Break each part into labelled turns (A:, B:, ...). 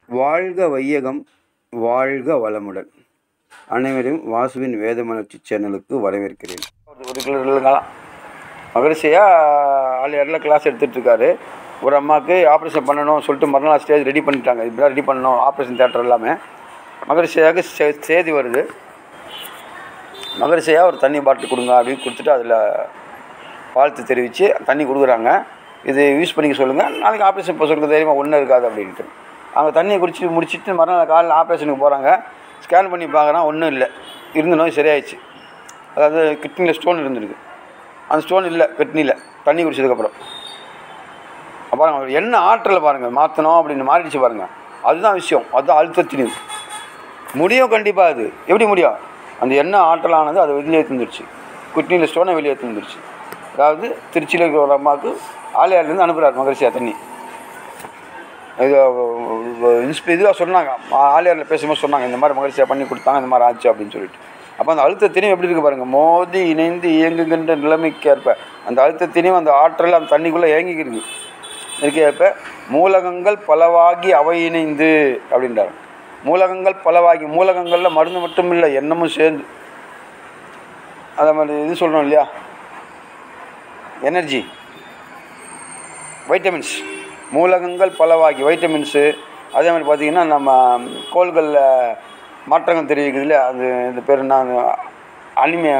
A: வாழ்க வையகம் வாழ்க வளமுடன் அனைவரையும் வாசுவின் வேதமலர்ச்சி சேனலுக்கு வரவேற்கிறேன்
B: ஒரு ஒரு கிலோ இல்லைங்களாம் மகரிஷியாக ஆள் இடத்துல கிளாஸ் எடுத்துகிட்டு இருக்காரு ஒரு அம்மாவுக்கு ஆப்ரேஷன் பண்ணணும் சொல்லிட்டு மறுநாள் ஸ்டேஜ் ரெடி பண்ணிட்டாங்க இப்படி ரெடி பண்ணணும் ஆப்ரேஷன் தேட்டர் எல்லாமே மகரிஷியாக சே- செய்தி வருது மகரிஷியாக ஒரு தண்ணி பாட்டில் கொடுங்க அப்படின்னு கொடுத்துட்டு அதில் வாழ்த்து தெரிவித்து தண்ணி கொடுக்குறாங்க இது யூஸ் பண்ணிக்க சொல்லுங்கள் நாளைக்கு ஆப்ரேஷன் இப்போ சொல்லுங்கள் தைரியமாக ஒன்றும் இருக்காது அப்படின்ட்டு அவங்க தண்ணியை குடிச்சு முடிச்சிட்டு மறுநாள் காலையில் ஆப்ரேஷனுக்கு போகிறாங்க ஸ்கேன் பண்ணி பார்க்குறான் ஒன்றும் இல்லை இருந்த நோய் சரியாயிடுச்சு அதாவது கிட்னியில் ஸ்டோன் இருந்திருக்கு அந்த ஸ்டோன் இல்லை கிட்னியில் தண்ணி குடிச்சதுக்கப்புறம் பாருங்க என்ன ஆற்றலை பாருங்கள் மாற்றணும் அப்படின்னு மாறிடுச்சு பாருங்கள் அதுதான் விஷயம் அதுதான் அழுத்தத்தின் முடியும் கண்டிப்பாக அது எப்படி முடியும் அந்த எண்ணெய் ஆற்றலானது அதை வெளியே தந்துடுச்சு கிட்னியில் ஸ்டோனை வெளியே தந்துடுச்சு அதாவது திருச்சியில் இருக்கிற ஒரு அம்மாவுக்கு ஆலயார்லேருந்து அனுப்புகிறார் மகரிஷியா தண்ணி இது இன்ஸ்பி இதுவாக சொன்னாங்க ஆலியாரில் பேசும்போது சொன்னாங்க இந்த மாதிரி மகிழ்ச்சியாக பண்ணி கொடுத்தாங்க இந்த மாதிரி ஆச்சு அப்படின்னு சொல்லிட்டு அப்போ அந்த அழுத்தத்தினையும் எப்படி இருக்கு பாருங்கள் மோதி இணைந்து இயங்குகின்ற நிலைமைக்கு ஏற்ப அந்த அழுத்தத்தினையும் அந்த ஆற்றல் அந்த தண்ணிக்குள்ளே இயங்கிக்கிருக்கு இதுக்கு ஏற்ப மூலகங்கள் பலவாகி அவை இணைந்து அப்படின்றாங்க மூலகங்கள் பலவாகி மூலகங்களில் மருந்து மட்டும் இல்லை எண்ணமும் சேர்ந்து அதே மாதிரி இது சொல்கிறோம் இல்லையா எனர்ஜி வைட்டமின்ஸ் மூலகங்கள் பலவாகி வைட்டமின்ஸு அதே மாதிரி பார்த்திங்கன்னா நம்ம கோள்களில் மாற்றங்கள் தெரிவிக்குது இல்லையா அது இந்த பேர் என்ன அந்த அனிமியா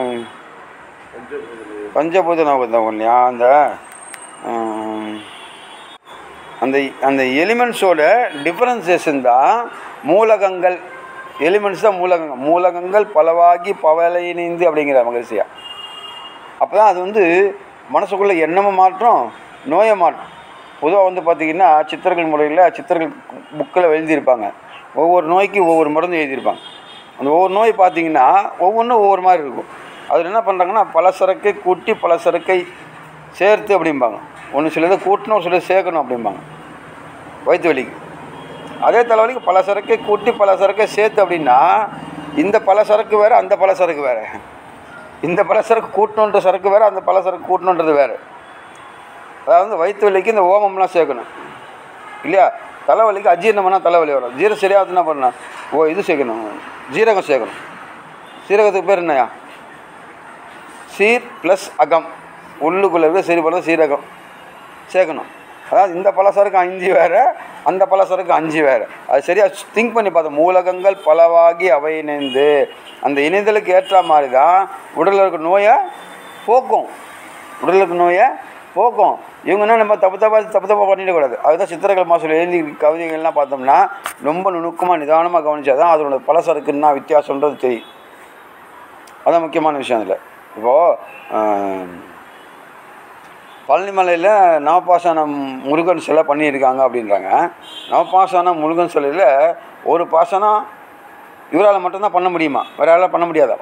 B: பஞ்சபூத நோக்கம் இல்லையா அந்த ஆம், அந்த அந்த எலிமெண்ட்ஸோட டிஃப்ரென்சேஷன் தான் மூலகங்கள் எலிமெண்ட்ஸ் தான் மூலகங்கள் மூலகங்கள் பலவாகி பவலை இணைந்து அப்படிங்கிற மகிழ்ச்சியா அப்போ தான் அது வந்து மனசுக்குள்ளே எண்ணமும் மாற்றம் நோயை மாற்றும் பொதுவாக வந்து பார்த்திங்கன்னா சித்தர்கள் முறையில் சித்தர்கள் புக்கில் எழுதியிருப்பாங்க ஒவ்வொரு நோய்க்கு ஒவ்வொரு மருந்து எழுதியிருப்பாங்க அந்த ஒவ்வொரு நோய் பார்த்திங்கன்னா ஒவ்வொன்றும் ஒவ்வொரு மாதிரி இருக்கும் அதில் என்ன பண்ணுறாங்கன்னா பல சரக்கை கூட்டி பல சரக்கை சேர்த்து அப்படிம்பாங்க ஒன்று சிலது கூட்டணும் ஒரு சிலது சேர்க்கணும் அப்படிம்பாங்க வயிற்று வலிக்கு அதே தலைவலிக்கு பல சரக்கை கூட்டி பல சரக்கை சேர்த்து அப்படின்னா இந்த பல சரக்கு வேறு அந்த பல சரக்கு வேறு இந்த பலசரக்கு கூட்டணுன்ற சரக்கு வேறு அந்த பலசரக்கு கூட்டணுன்றது வேறு அதாவது வயிற்று வலிக்கு இந்த ஓமம்லாம் சேர்க்கணும் இல்லையா தலைவலிக்கு அஜீரணம்னா தலைவலி வரும் ஜீரம் சரியாகுது என்ன பண்ணணும் ஓ இது சேர்க்கணும் ஜீரகம் சேர்க்கணும் சீரகத்துக்கு பேர் என்னையா சீர் ப்ளஸ் அகம் உள்ளுக்குள்ளே இருக்க சரி பண்ண சீரகம் சேர்க்கணும் அதாவது இந்த பலசரக்கு அஞ்சு வேறு அந்த பலசரக்கு அஞ்சு வேறு அது சரியாக திங்க் பண்ணி பார்த்தோம் மூலகங்கள் பலவாகி அவை இணைந்து அந்த இணைதலுக்கு ஏற்ற மாதிரி தான் உடலில் இருக்க நோயை போக்கும் உடலில் இருக்க நோயை போக்கும் இவங்கன்னா நம்ம தப்பு தப்பாக தப்பு தப்பாக பண்ணிடக்கூடாது அதுதான் சித்திரங்கள் மாதம் எழுதி கவிதைகள்லாம் பார்த்தோம்னா ரொம்ப நுணுக்கமாக நிதானமாக கவனிச்சா தான் அதனோட பலசரக்குன்னா வித்தியாசன்றது தெரியும் அதான் முக்கியமான விஷயம் அதில் இப்போது பழனிமலையில் நவபாசனம் முருகன் சிலை பண்ணியிருக்காங்க அப்படின்றாங்க நவபாசனம் முருகன் சிலையில் ஒரு பாசனம் இவரால் மட்டும்தான் பண்ண முடியுமா வேறு யாரால் பண்ண முடியாதா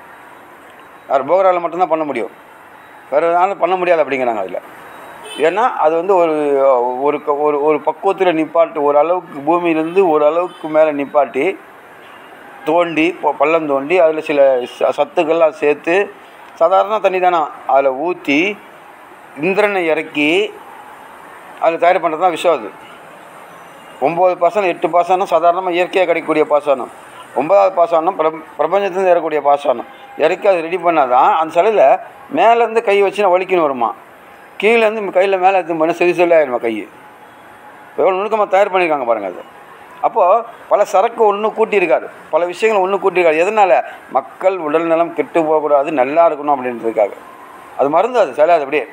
B: யார் போகரால் மட்டும்தான் பண்ண முடியும் வேறு யாராலும் பண்ண முடியாது அப்படிங்கிறாங்க அதில் ஏன்னா அது வந்து ஒரு ஒரு க- ஒரு ஒரு பக்குவத்தில் நிப்பாட்டி ஒரு அளவுக்கு பூமியிலேருந்து ஒரு அளவுக்கு மேலே நிப்பாட்டி தோண்டி பொ- பள்ளம் தோண்டி அதில் சில ச- சத்துக்கள்லாம் சேர்த்து சாதாரண தண்ணி தானே அதில் ஊற்றி இந்திரனை இறக்கி அதில் தயார் பண்ணுறது தான் விஷயம் அது ஒம்பது பாசனம் எட்டு பாசனம் சாதாரணமாக இயற்கையாக கிடைக்கக்கூடிய பாசனம் ஒன்பதாவது பாசனம் பிர பிரபஞ்சத்துலேருந்து இறக்கக்கூடிய பாசனம் இறக்கி அதை ரெடி பண்ணால் தான் அந்த சிலையில் மேலேருந்து கை வச்சு நான் வலிக்கணும் வருமா கீழேருந்து கையில் மேலே எடுத்து பண்ண சரி சொல்லி ஆயிடுமா கை எவ்வளோ நுணுக்கமாக தயார் பண்ணியிருக்காங்க பாருங்கள் அது அப்போது பல சரக்கு ஒன்று கூட்டியிருக்காரு பல விஷயங்கள் ஒன்று கூட்டியிருக்காரு எதனால் மக்கள் உடல் நலம் கெட்டு போகக்கூடாது நல்லா இருக்கணும் அப்படின்றதுக்காக அது மருந்து அது சிலை அது அப்படியே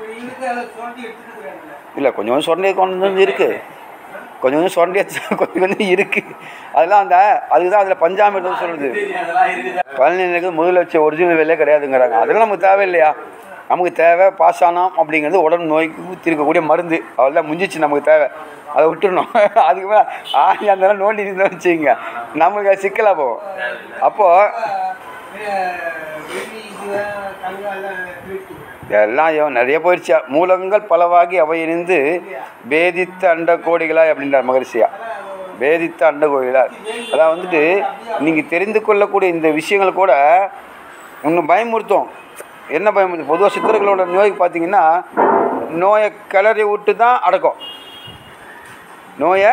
B: இல்லை கொஞ்சம் கொஞ்சம் சொரண்டி கொண்டு வந்து இருக்குது கொஞ்சம் கொஞ்சம் சொரண்டி கொஞ்சம் கொஞ்சம் இருக்குது அதெல்லாம் அந்த அதுக்கு தான் அதில் பஞ்சாமிர்தம் சொல்லுது பழனிக்கு முதல்ல வச்ச ஒரிஜினல் வேலையே கிடையாதுங்கிறாங்க அதெல்லாம் நமக்கு தேவையில்லையா நமக்கு தேவை பாசானம் அப்படிங்கிறது உடம்பு நோய்க்கு தீர்க்கக்கூடிய மருந்து அவள்தான் முடிஞ்சிச்சு நமக்கு தேவை அதை விட்டுறணும் அதுக்கு மேலே ஆணி அந்த நோண்டி இருந்தோம் வச்சுக்கோங்க நமக்கு அது சிக்கலாக போகும் அப்போது எல்லாம் ஐயோ நிறைய போயிடுச்சா மூலங்கள் பலவாகி அவை இணைந்து பேதித்த அண்ட கோடிகளாய் அப்படின்றார் மகரிஷியா பேதித்த அண்ட கோடிகளாய் அதான் வந்துட்டு நீங்கள் தெரிந்து கொள்ளக்கூடிய இந்த விஷயங்கள் கூட இன்னும் பயமுறுத்தும் என்ன பயமுறுத்தும் பொதுவாக சித்தர்களோட நோய்க்கு பார்த்தீங்கன்னா நோயை கிளறி விட்டு தான் அடக்கும் நோயை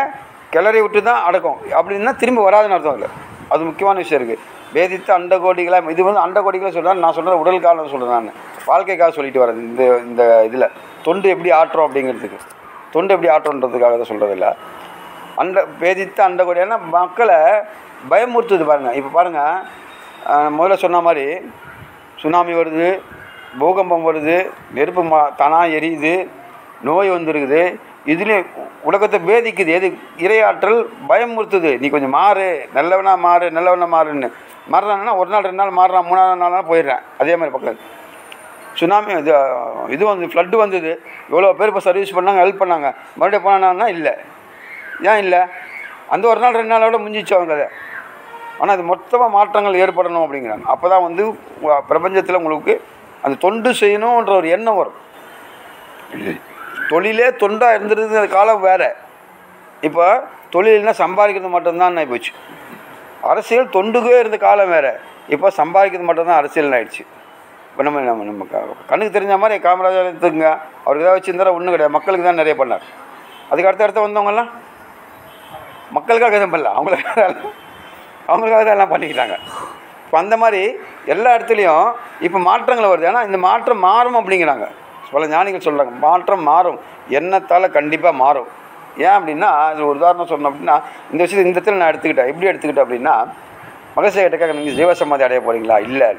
B: கிளறி விட்டு தான் அடக்கும் அப்படின்னா திரும்பி வராதுன்னு அர்த்தம் இல்லை அது முக்கியமான விஷயம் இருக்குது வேதித்த அண்டகோடிகளாக இது வந்து அண்டகோடிகளை சொல்கிறேன் நான் சொல்கிறது உடல் காலம் சொல்கிறேன் நான் வாழ்க்கைக்காக சொல்லிட்டு வரேன் இந்த இந்த இதில் தொண்டு எப்படி ஆட்டுறோம் அப்படிங்கிறதுக்கு தொண்டு எப்படி ஆட்டுறோன்றதுக்காக தான் சொல்கிறதில்ல அண்ட வேதித்த அண்டகோடி ஏன்னா மக்களை பயமுறுத்துது பாருங்கள் இப்போ பாருங்கள் முதல்ல சொன்ன மாதிரி சுனாமி வருது பூகம்பம் வருது நெருப்பு மா தானாக எரியுது நோய் வந்துருக்குது இதுலேயும் உலகத்தை பேதிக்குது எது இரையாற்றல் பயமுறுத்துது நீ கொஞ்சம் மாறு நல்லவனா மாறு நல்லவனா மாறுன்னு மாறுறான்னா ஒரு நாள் ரெண்டு நாள் மாறுறான் மூணாவது நாள் போயிடுறேன் அதே மாதிரி பக்கம் சுனாமி இது இது வந்து ஃப்ளட்டு வந்தது இவ்வளோ பேர் இப்போ சர்வீஸ் பண்ணாங்க ஹெல்ப் பண்ணாங்க மறுபடியும் போனான்னா இல்லை ஏன் இல்லை அந்த ஒரு நாள் ரெண்டு நாளோட முடிஞ்சிச்சு அவங்க அதை ஆனால் அது மொத்தமாக மாற்றங்கள் ஏற்படணும் அப்படிங்கிறாங்க அப்போ தான் வந்து பிரபஞ்சத்தில் உங்களுக்கு அந்த தொண்டு செய்யணுன்ற ஒரு எண்ணம் வரும் தொழிலே தொண்டாக இருந்திருந்த காலம் வேறு இப்போ தொழில்னா சம்பாதிக்கிறது மட்டும்தான் போச்சு அரசியல் தொண்டுக்கே இருந்த காலம் வேறு இப்போ சம்பாதிக்கிறது மட்டும்தான் அரசியல் ஆயிடுச்சு இப்போ நம்ம நம்ம நம்ம க- கண்ணுக்கு தெரிஞ்ச மாதிரி காமராஜர் எடுத்துக்கங்க அவருக்கு ஏதாவது வச்சுருந்தா ஒன்றும் கிடையாது மக்களுக்கு தான் நிறைய பண்ணார் அதுக்கு அடுத்த அடுத்த வந்தவங்கெல்லாம் மக்களுக்காக எதுவும் பண்ணல அவங்களுக்காக அவங்களுக்காக தான் எல்லாம் பண்ணிக்கிட்டாங்க இப்போ அந்த மாதிரி எல்லா இடத்துலையும் இப்போ மாற்றங்கள் வருது ஏன்னா இந்த மாற்றம் மாறும் அப்படிங்கிறாங்க பல ஞானிகள் சொல்கிறாங்க மாற்றம் மாறும் எண்ணத்தால் கண்டிப்பாக மாறும் ஏன் அப்படின்னா இது ஒரு உதாரணம் சொன்னோம் அப்படின்னா இந்த விஷயத்தை இந்த இடத்துல நான் எடுத்துக்கிட்டேன் எப்படி எடுத்துக்கிட்டேன் அப்படின்னா மகசே கிட்டக்காக நீங்கள் ஜீவசமாதி அடைய போகிறீங்களா இல்லை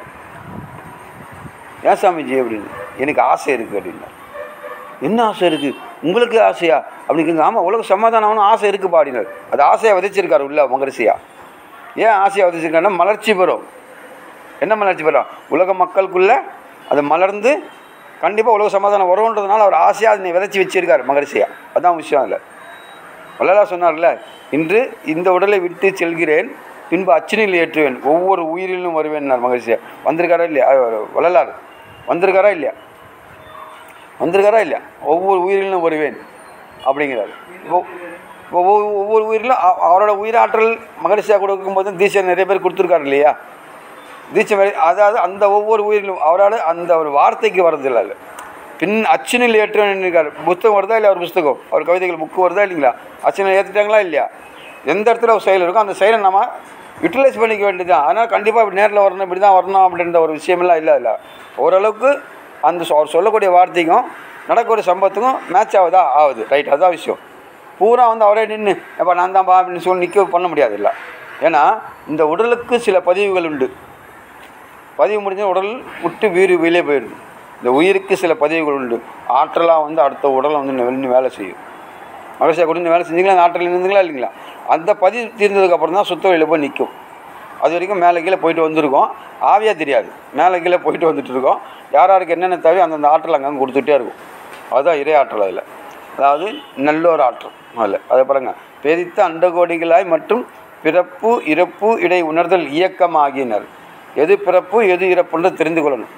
B: ஏன் சாமிஜி அப்படின்னு எனக்கு ஆசை இருக்குது அப்படின்னா என்ன ஆசை இருக்குது உங்களுக்கு ஆசையா அப்படின்னு ஆமாம் உலக சமாதானம் ஆகணும் ஆசை இருக்குது பாடினார் அது ஆசையை விதைச்சிருக்காரு உள்ள மகரிஷியா ஏன் ஆசையை விதைச்சிருக்காருன்னா மலர்ச்சி பெறும் என்ன மலர்ச்சி பெறும் உலக மக்களுக்குள்ள அது மலர்ந்து கண்டிப்பாக உலக சமாதானம் வரும்ன்றதுனால அவர் ஆசையாக அதை விதைச்சி வச்சிருக்காரு மகரிஷியா அதான் விஷயம் அதில் வள்ளலா சொன்னார்ல இன்று இந்த உடலை விட்டு செல்கிறேன் பின்பு அச்சனில் ஏற்றுவேன் ஒவ்வொரு உயிரிலும் வருவேன் மகிழ்ச்சியா வந்திருக்காரா இல்லையா அவர் வள்ளலார் வந்திருக்காரா இல்லையா வந்திருக்காரா இல்லையா ஒவ்வொரு உயிரிலும் வருவேன் அப்படிங்கிறார் ஒ- ஒவ்வொரு ஒவ்வொரு உயிரிலும் அ- அவரோட உயிராற்றல் மகிழ்ச்சியாக கொடுக்கும்போது தீட்சை நிறைய பேர் கொடுத்துருக்காரு இல்லையா தீட்சை மாதிரி அதாவது அந்த ஒவ்வொரு உயிரிலும் அவரால் அந்த ஒரு வார்த்தைக்கு வர்றதில்ல அது பின் அச்சனில் ஏற்றுவேன் இருக்கார் புத்தகம் வருதா இல்லையா ஒரு புஸ்தகம் அவர் கவிதைகள் புக்கு வருதா இல்லைங்களா அச்சனில் ஏற்றிட்டாங்களா இல்லையா எந்த இடத்துல ஒரு செயல் இருக்கோ அந்த செயலை நம்ம யூட்டிலைஸ் பண்ணிக்க வேண்டியதுதான் அதனால் கண்டிப்பாக இப்படி நேரில் வரணும் இப்படி தான் வரணும் அப்படின்ற ஒரு விஷயமெல்லாம் இல்லை இல்லை ஓரளவுக்கு அந்த சொ- அவர் சொல்லக்கூடிய வார்த்தைக்கும் நடக்கக்கூடிய சம்பவத்துக்கும் மேட்ச் ஆகுதா ஆகுது ரைட் அதுதான் விஷயம் பூரா வந்து அவரே நின்று எப்போ நான் தான் பா அப்படின்னு சொல்லி நிற்க பண்ண முடியாது இல்லை ஏன்னா இந்த உடலுக்கு சில பதிவுகள் உண்டு பதிவு முடிஞ்ச உடல் விட்டு வீடு வெளியே போயிடுது இந்த உயிருக்கு சில பதிவுகள் உண்டு ஆற்றலாக வந்து அடுத்த உடலை வந்து நின்று வேலை செய்யும் மகசியா கூட இந்த வேலை செஞ்சீங்களா அந்த ஆற்றல் இருந்தீங்களா இல்லைங்களா அந்த பதிவு தீர்ந்ததுக்கப்புறம் தான் சுத்த வெளியில் போய் நிற்கும் அது வரைக்கும் மேலே கீழே போயிட்டு வந்திருக்கோம் ஆவியாக தெரியாது மேலே கீழே போயிட்டு வந்துட்டு இருக்கோம் யார் யாருக்கு என்னென்ன தேவையோ அந்தந்த ஆற்றல் அங்கங்கே கொடுத்துட்டே இருக்கும் அதுதான் இறை ஆற்றல் அதில் அதாவது நல்லோர் ஆற்றல் அதில் அதை பாருங்க பெரித்த அண்டகோடிகளாய் மற்றும் பிறப்பு இறப்பு இடை உணர்தல் இயக்கமாகினர் எது பிறப்பு எது இறப்புன்றது தெரிந்து கொள்ளணும்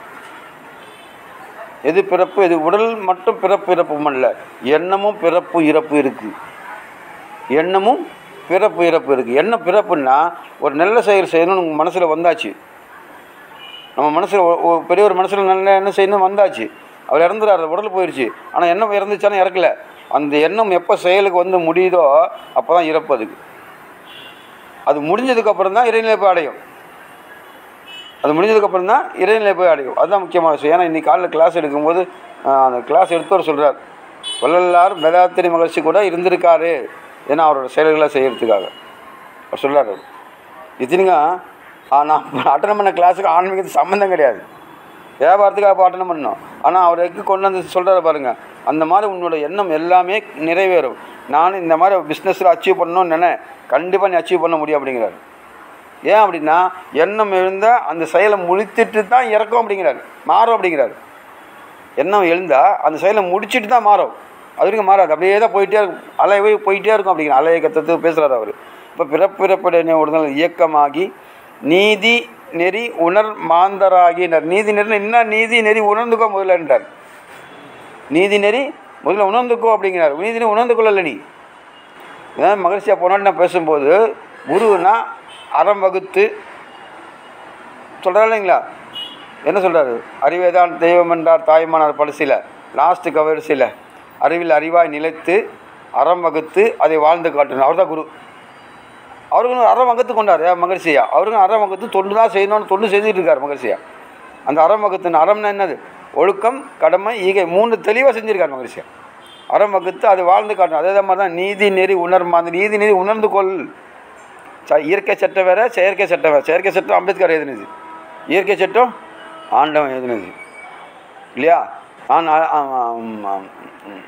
B: எது பிறப்பு எது உடல் மட்டும் பிறப்பு இறப்பும் அல்ல எண்ணமும் பிறப்பு இறப்பு இருக்குது எண்ணமும் பிறப்பு இறப்பு இருக்குது என்ன பிறப்புன்னா ஒரு நல்ல செயல் செய்யணும்னு உங்கள் மனசில் வந்தாச்சு நம்ம மனசில் பெரிய ஒரு மனசில் நல்ல என்ன செய்யணும் வந்தாச்சு அவர் இறந்துறாரு உடல் போயிடுச்சு ஆனால் எண்ணம் இறந்துச்சானே இறக்கல அந்த எண்ணம் எப்போ செயலுக்கு வந்து முடியுதோ அப்போ தான் இறப்பு அதுக்கு அது முடிஞ்சதுக்கப்புறம் தான் இறைநிலை போய் அடையும் அது முடிஞ்சதுக்கப்புறம் தான் இறைநிலை போய் அடையும் அதுதான் முக்கியமான விஷயம் ஏன்னா இன்றைக்கி காலையில் கிளாஸ் எடுக்கும்போது ஆஹ், அந்த கிளாஸ் எடுத்தவர் சொல்கிறார் வள்ளலார் வேதாத்திரி மகிழ்ச்சி கூட இருந்திருக்காரு ஏன்னா அவரோட செயல்களை செய்யறதுக்காக அவர் சொல்கிறார் அவர் இத்தனைங்க நான் அட்டன் பண்ண கிளாஸுக்கு ஆன்மீகத்துக்கு சம்மந்தம் கிடையாது வியாபாரத்துக்காக அப்போ அட்டன் பண்ணோம் ஆனால் அவருக்கு கொண்டு வந்து சொல்கிறாரு பாருங்க அந்த மாதிரி உன்னோட எண்ணம் எல்லாமே நிறைவேறும் நான் இந்த மாதிரி பிஸ்னஸில் அச்சீவ் பண்ணணும்னு நினை கண்டிப்பாக நீ அச்சீவ் பண்ண முடியும் அப்படிங்கிறாரு ஏன் அப்படின்னா எண்ணம் எழுந்தால் அந்த செயலை முடித்துட்டு தான் இறக்கும் அப்படிங்கிறாரு மாறும் அப்படிங்கிறாரு எண்ணம் எழுந்தால் அந்த செயலை முடிச்சிட்டு தான் மாறும் அது வரைக்கும் மாறாது அப்படியே தான் போயிட்டே இருக்கும் அலைவே போயிட்டே இருக்கும் அப்படிங்கிற அலையை கத்தத்து பேசுகிறாரு அவர் இப்போ பிறப்பிறப்புடைய உடனே இயக்கமாகி நீதி நெறி உணர் மாந்தராகினர் நீதி நெறி என்ன நீதி நெறி உணர்ந்துக்கோ முதல்லன்றார் நீதி நெறி முதல்ல உணர்ந்துக்கோ அப்படிங்கிறார் நீதி நெறி உணர்ந்து கொள்ளல நீ இதான் மகிழ்ச்சியாக போனான்னு நான் பேசும்போது குருன்னா அறம் வகுத்து சொல்கிறார் இல்லைங்களா என்ன சொல்கிறாரு அறிவேதான் தெய்வம் என்றார் தாய்மானார் பழசில லாஸ்ட்டு கவரிசையில் அறிவில் அறிவாய் நிலைத்து அறம் வகுத்து அதை வாழ்ந்து காட்டணும் அவர் தான் குரு அவருக்கும் அறம் வகுத்து கொண்டார் மகர்ஷியா அவருக்கும் அறம் வகுத்து தொண்டு தான் செய்யணும்னு தொண்டு செஞ்சுட்டு இருக்கார் மகர்ஷியா அந்த அறம் வகுத்துன்னு அறம்னா என்னது ஒழுக்கம் கடமை ஈகை மூணு தெளிவாக செஞ்சுருக்கார் மகர்ஷியா அறம் வகுத்து அது வாழ்ந்து காட்டணும் அதே மாதிரி தான் நீதி நெறி உணர்மா அந்த நீதி நெறி உணர்ந்து கொள் ச இயற்கை சட்டம் வேறு செயற்கை சட்டம் வேறு செயற்கை சட்டம் அம்பேத்கர் எழுதினது இயற்கை சட்டம் ஆண்டவன் எழுதினது இல்லையா ஆனா ஆ- ஆம், ஆம், ம்.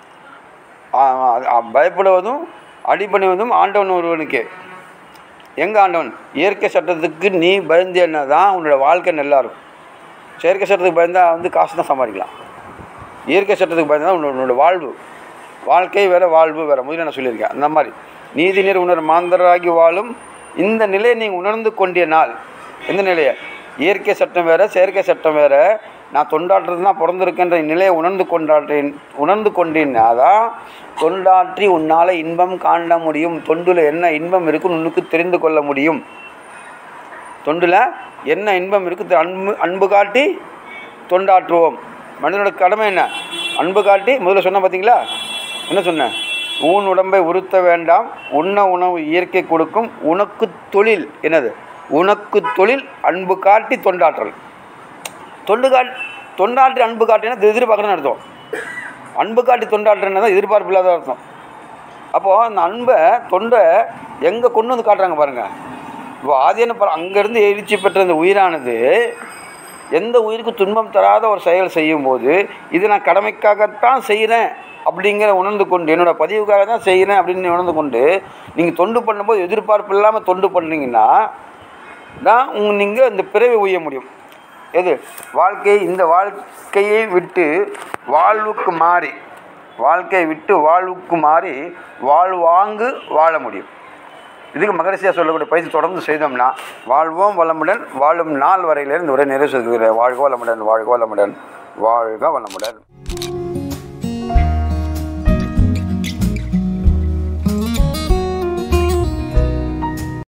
B: ஆ- ஆ- அது- ஆ- பயப்படுவதும் அடிபணிவதும் ஆண்டவன் ஒருவனுக்கே எங்க ஆண்டவன் இயற்கை சட்டத்துக்கு நீ பயந்தேன்னா தான் உன்னோட வாழ்க்கை நல்லா இருக்கும் செயற்கை சட்டத்துக்கு பயந்தா வந்து காசு தான் சம்பாதிக்கலாம் இயற்கை சட்டத்துக்கு பயந்தா தான் உன்னோட உன்னோட வாழ்வு வாழ்க்கை வேற வாழ்வு வேற முதல்ல நான் சொல்லியிருக்கேன் அந்த மாதிரி நீதிநீர் உணர் மாந்தராகி வாழும் இந்த நிலையை நீங்கள் உணர்ந்து கொண்டிய நாள் எந்த நிலையை இயற்கை சட்டம் வேற செயற்கை சட்டம் வேற நான் தொண்டாற்றுறது தான் பிறந்திருக்கின்ற நிலையை உணர்ந்து கொண்டாற்றேன் உணர்ந்து கொண்டேன்னா தான் தொண்டாற்றி உன்னால் இன்பம் காண முடியும் தொண்டுல என்ன இன்பம் இருக்குன்னு உனக்கு தெரிந்து கொள்ள முடியும் தொண்டில் என்ன இன்பம் இருக்குது அன்பு அன்பு காட்டி தொண்டாற்றுவோம் மனிதனோட கடமை என்ன அன்பு காட்டி முதல்ல சொன்ன பார்த்தீங்களா என்ன சொன்னேன் ஊன் உடம்பை உறுத்த வேண்டாம் உண்ண உணவு இயற்கை கொடுக்கும் உனக்கு தொழில் என்னது உனக்கு தொழில் அன்பு காட்டி தொண்டாற்றல் தொண்டு காட் தொண்டாற்றி அன்பு காட்டினா இது எதிர்பார்க்கணும்னு அர்த்தம் அன்பு காட்டி தொண்டாற்றுனா தான் எதிர்பார்ப்பு இல்லாத அர்த்தம் அப்போது அந்த அன்பை தொண்டை எங்கே கொண்டு வந்து காட்டுறாங்க பாருங்கள் இப்போ ஆதியான பர அங்கேருந்து எழுச்சி பெற்ற இந்த உயிரானது எந்த உயிருக்கு துன்பம் தராத ஒரு செயல் செய்யும்போது இது நான் கடமைக்காகத்தான் செய்கிறேன் அப்படிங்கிற உணர்ந்து கொண்டு என்னோட பதிவுக்காக தான் செய்கிறேன் அப்படின்னு உணர்ந்து கொண்டு நீங்கள் தொண்டு பண்ணும்போது எதிர்பார்ப்பு இல்லாமல் தொண்டு பண்ணீங்கன்னா தான் உங்க நீங்கள் இந்த பிறவி உய்ய முடியும் எது வாழ்க்கை இந்த வாழ்க்கையை விட்டு வாழ்வுக்கு மாறி வாழ்க்கையை விட்டு வாழ்வுக்கு மாறி வாழ்வாங்கு வாழ முடியும் இதுக்கு மகரிஷியா சொல்லக்கூடிய பயிற்சி தொடர்ந்து செய்தோம்னா வாழ்வோம் வளமுடன் வாழும் நாள் வரையிலிருந்து உரை நிறைவு செய்கிறேன் வாழ்க வளமுடன் வாழ்க வளமுடன் வாழ்க வளமுடன்